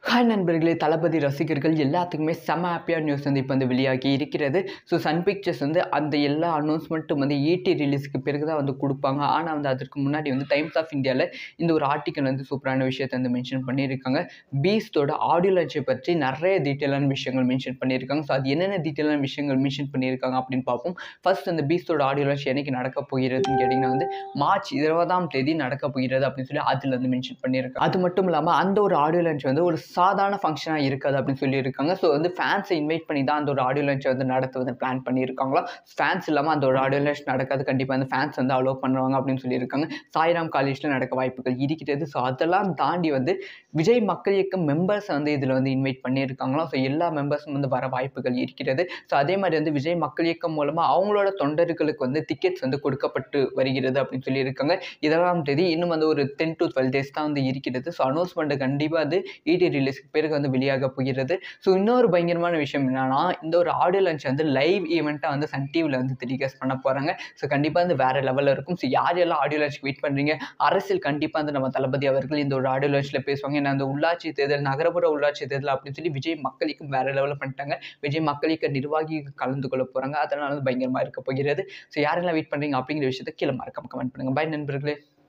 hi நண்பர்களே தளபதி ரசிகர்கள் எல்லாத்துக்குமே செம ஹாப்பியான நியூஸ் வந்து இப்போ வந்து வெளியாகி இருக்கிறது ஸோ சன் பிக்சர்ஸ் வந்து அந்த எல்லா அனௌன்ஸ்மெண்ட்டும் வந்து ஈடி ரிலீஸ்க்கு பிறகு தான் வந்து கொடுப்பாங்க ஆனால் வந்து அதற்கு முன்னாடி வந்து டைம்ஸ் ஆஃப் இந்தியாவில் இந்த ஒரு ஆர்டிக்கல் வந்து சூப்பரான விஷயத்தை வந்து மென்ஷன் பண்ணியிருக்காங்க பீஸ்டோட ஆடியோ லான்ச்சை பற்றி நிறைய டீட்டெயிலான விஷயங்கள் மென்ஷன் பண்ணியிருக்காங்க ஸோ அது என்னென்ன டீட்டெயிலான விஷயங்கள் மென்ஷன் பண்ணியிருக்காங்க அப்படின்னு பார்ப்போம் ஃபர்ஸ்ட் அந்த பீஸ்டோட ஆடியோ லான்ச் என்னைக்கு நடக்க போகிறதுன்னு கேட்டிங்கன்னா வந்து மார்ச் இருபதாம் தேதி நடக்க போகிறது அப்படின்னு சொல்லி அதில் வந்து மென்ஷன் பண்ணியிருக்காங்க அது மட்டும் இல்லாமல் அந்த ஒரு ஆடியோ லான்ச் வந்து ஒரு சாதாரண ஃபங்க்ஷனாக இருக்காது அப்படின்னு சொல்லியிருக்காங்க ஸோ வந்து ஃபேன்ஸை இன்வைட் பண்ணி தான் அந்த ஒரு ஆடியோ லான்ச்சை வந்து நடத்துவது பிளான் பண்ணியிருக்காங்களா ஃபேன்ஸ் இல்லாமல் அந்த ஒரு ஆடியோ லான்ச் நடக்காது கண்டிப்பாக அந்த ஃபேன்ஸ் வந்து அலோவ் பண்ணுவாங்க அப்படின்னு சொல்லியிருக்காங்க சாய்ராம் காலேஜில் நடக்க வாய்ப்புகள் இருக்கிறது ஸோ அதெல்லாம் தாண்டி வந்து விஜய் மக்கள் இயக்கம் மெம்பர்ஸை வந்து இதில் வந்து இன்வைட் பண்ணியிருக்காங்களா ஸோ எல்லா மெம்பர்ஸும் வந்து வர வாய்ப்புகள் இருக்கிறது ஸோ அதே மாதிரி வந்து விஜய் மக்கள் இயக்கம் மூலமாக அவங்களோட தொண்டர்களுக்கு வந்து டிக்கெட்ஸ் வந்து கொடுக்கப்பட்டு வருகிறது அப்படின்னு சொல்லியிருக்காங்க இதெல்லாம் தேதி இன்னும் வந்து ஒரு டென் டு டுவெல் டேஸ் தான் வந்து இருக்கிறது ஸோ அனௌன்ஸ்மெண்ட் கண்டிப்பாக வந்து இடி ரிலீஸ்க்கு பிறகு வந்து வெளியாக போகிறது ஸோ இன்னொரு பயங்கரமான விஷயம் என்னன்னா இந்த ஒரு ஆடியோ லான்ச் வந்து லைவ் ஈவெண்ட்டாக வந்து சன் டிவியில் வந்து டெலிகாஸ்ட் பண்ண போகிறாங்க ஸோ கண்டிப்பாக வந்து வேறு லெவலில் இருக்கும் ஸோ யார் யாரெல்லாம் ஆடியோ லான்ச்சுக்கு வெயிட் பண்ணுறீங்க அரசியல் கண்டிப்பாக வந்து நம்ம தளபதி அவர்கள் இந்த ஒரு ஆடியோ லான்ச்சில் பேசுவாங்க ஏன்னா அந்த உள்ளாட்சி தேர்தல் நகரப்புற உள்ளாட்சி தேர்தல் அப்படின்னு சொல்லி விஜய் மக்களுக்கும் வேறு லெவலில் பண்ணிட்டாங்க விஜய் மக்களுக்கு நிர்வாகிகள் கலந்து கொள்ள போகிறாங்க அதனால வந்து பயங்கரமாக இருக்க போகிறது ஸோ யாரெல்லாம் வெயிட் பண்ணுறீங்க அப்படிங்கிற விஷயத்தை கீழே மறக்காம கமெண்ட் பண்ணுங்கள் பை நண்பர்களே